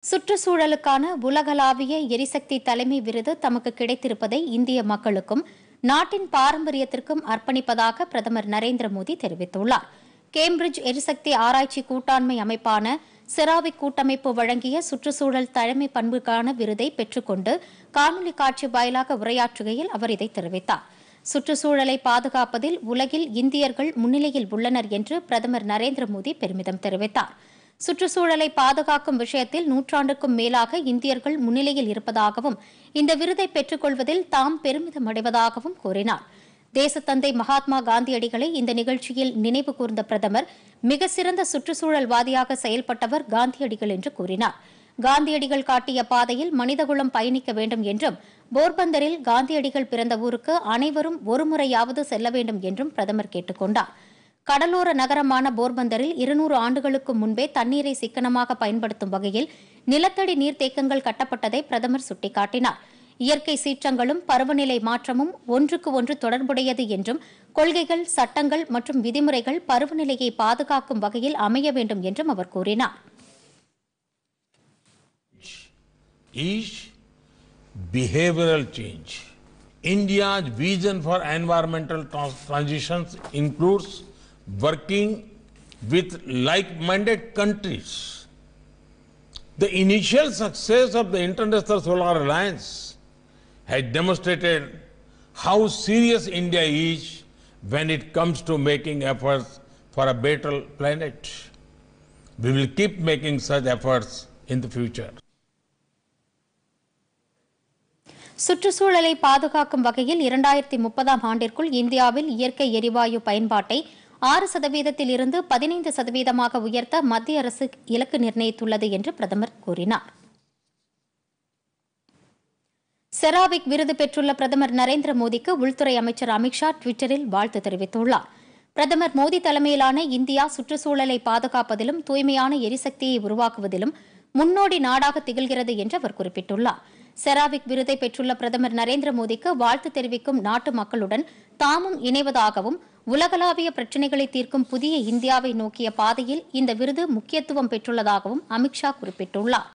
சுற்றுச்சூழலுக்கான உலகளாவிய எரிசக்தி தலைமை விருது தமக்கு கிடைத்திருப்பதை இந்திய மக்களுக்கும் நாட்டின் பாரம்பரியத்திற்கும் அர்ப்பணிப்பதாக பிரதமர் நரேந்திர மோடி தெரிவித்துள்ளார் கேம்பிரிட்ஜ் எரிசக்தி ஆராய்ச்சி கூட்டாண்மை அமைப்பான செராவிக் கூட்டமைப்பு வழங்கிய சுற்றுச்சூழல் தலைமை பண்புக்கான விருதை பெற்றுக்கொண்டு காணொலி காட்சி வாயிலாக உரையாற்றுகையில் அவர் இதை தெரிவித்தார் சுற்றுச்சூழலை பாதுகாப்பதில் உலகில் இந்தியர்கள் முன்னிலையில் உள்ளனர் என்று பிரதமர் நரேந்திர மோடி பெருமிதம் தெரிவித்தார் சுற்றுச்சூழலை பாதுகாக்கும் விஷயத்தில் நூற்றாண்டுக்கும் மேலாக இந்தியர்கள் முன்னிலையில் இருப்பதாகவும் இந்த விருதை பெற்றுக்கொள்வதில் தாம் பெருமிதம் அடைவதாகவும் கூறினார் தேசத்தந்தை மகாத்மா காந்தியடிகளை இந்த நிகழ்ச்சியில் நினைவு கூர்ந்த பிரதமர் மிக சிறந்த சுற்றுச்சூழல்வாதியாக செயல்பட்டவர் காந்தியடிகள் என்று கூறினார் காந்தியடிகள் காட்டிய பாதையில் மனிதகுலம் பயணிக்க வேண்டும் என்றும் போர்பந்தரில் காந்தியடிகள் பிறந்த ஊருக்கு அனைவரும் ஒருமுறையாவது செல்ல வேண்டும் என்றும் பிரதமர் கேட்டுக் கொண்டார் கடலோர நகரமான போர்பந்தரில் இருநூறு ஆண்டுகளுக்கு முன்பே தண்ணீரை சிக்கனமாக பயன்படுத்தும் வகையில் நிலத்தடி நீர்த்தேக்கங்கள் கட்டப்பட்டதை பிரதமர் சுட்டிக்காட்டினார் இயற்கை சீற்றங்களும் பருவநிலை மாற்றமும் ஒன்றுக்கு ஒன்று தொடர்புடையது என்றும் கொள்கைகள் சட்டங்கள் மற்றும் விதிமுறைகள் பருவநிலையை பாதுகாக்கும் வகையில் அமைய வேண்டும் என்றும் அவர் கூறினார் is behavioral change. India's vision for environmental trans- transitions includes working with like-minded countries. The initial success of the International Solar Alliance has demonstrated how serious India is when it comes to making efforts for a better planet. We will keep making such efforts in the future. சுற்றுச்சூழலை பாதுகாக்கும் வகையில் இரண்டாயிரத்தி முப்பதாம் ஆண்டிற்குள் இந்தியாவில் இயற்கை எரிவாயு பயன்பாட்டை ஆறு சதவீதத்தில் இருந்து பதினைந்து சதவீதமாக உயர்த்த மத்திய அரசு இலக்கு நிர்ணயித்துள்ளது என்று பிரதமர் கூறினார் செராவிக் விருது பெற்றுள்ள பிரதமர் நரேந்திர மோடிக்கு உள்துறை அமைச்சர் அமித்ஷா டுவிட்டரில் வாழ்த்து தெரிவித்துள்ளார் பிரதமர் மோடி தலைமையிலான இந்தியா சுற்றுச்சூழலை பாதுகாப்பதிலும் தூய்மையான எரிசக்தியை உருவாக்குவதிலும் முன்னோடி நாடாக திகழ்கிறது என்று அவர் குறிப்பிட்டுள்ளார் செராவிக் விருதை பெற்றுள்ள பிரதமர் நரேந்திர மோடிக்கு வாழ்த்து தெரிவிக்கும் நாட்டு மக்களுடன் தாமும் இணைவதாகவும் உலகளாவிய பிரச்சினைகளை தீர்க்கும் புதிய இந்தியாவை நோக்கிய பாதையில் இந்த விருது முக்கியத்துவம் பெற்றுள்ளதாகவும் அமித்ஷா குறிப்பிட்டுள்ளார்